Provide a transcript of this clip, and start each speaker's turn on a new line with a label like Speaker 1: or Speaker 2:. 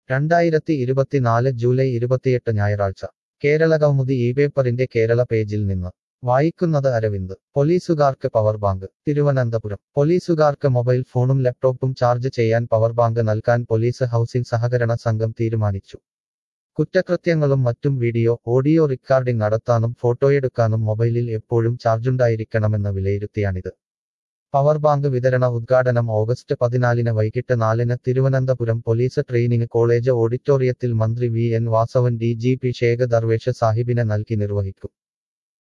Speaker 1: രണ്ടായിരത്തി ഇരുപത്തിനാല് ജൂലൈ ഇരുപത്തിയെട്ട് ഞായറാഴ്ച കേരള കൗമുദി ഈ പേപ്പറിന്റെ കേരള പേജിൽ നിന്ന് വായിക്കുന്നത് അരവിന്ദ് പോലീസുകാർക്ക് പവർ ബാങ്ക് തിരുവനന്തപുരം പോലീസുകാർക്ക് മൊബൈൽ ഫോണും ലാപ്ടോപ്പും ചാർജ് ചെയ്യാൻ പവർ ബാങ്ക് നൽകാൻ പോലീസ് ഹൗസിംഗ് സഹകരണ സംഘം തീരുമാനിച്ചു കുറ്റകൃത്യങ്ങളും മറ്റും വീഡിയോ ഓഡിയോ റെക്കോർഡിംഗ് നടത്താനും ഫോട്ടോയെടുക്കാനും മൊബൈലിൽ എപ്പോഴും ചാർജുണ്ടായിരിക്കണമെന്ന് വിലയിരുത്തിയാണിത് പവർ ബാങ്ക് വിതരണ ഉദ്ഘാടനം ഓഗസ്റ്റ് പതിനാലിന് വൈകിട്ട് നാലിന് തിരുവനന്തപുരം പോലീസ് ട്രെയിനിങ് കോളേജ് ഓഡിറ്റോറിയത്തിൽ മന്ത്രി V N Vasavan D G P Shaik Darvesh സാഹിബിനെ നൽകി നിർവഹിക്കും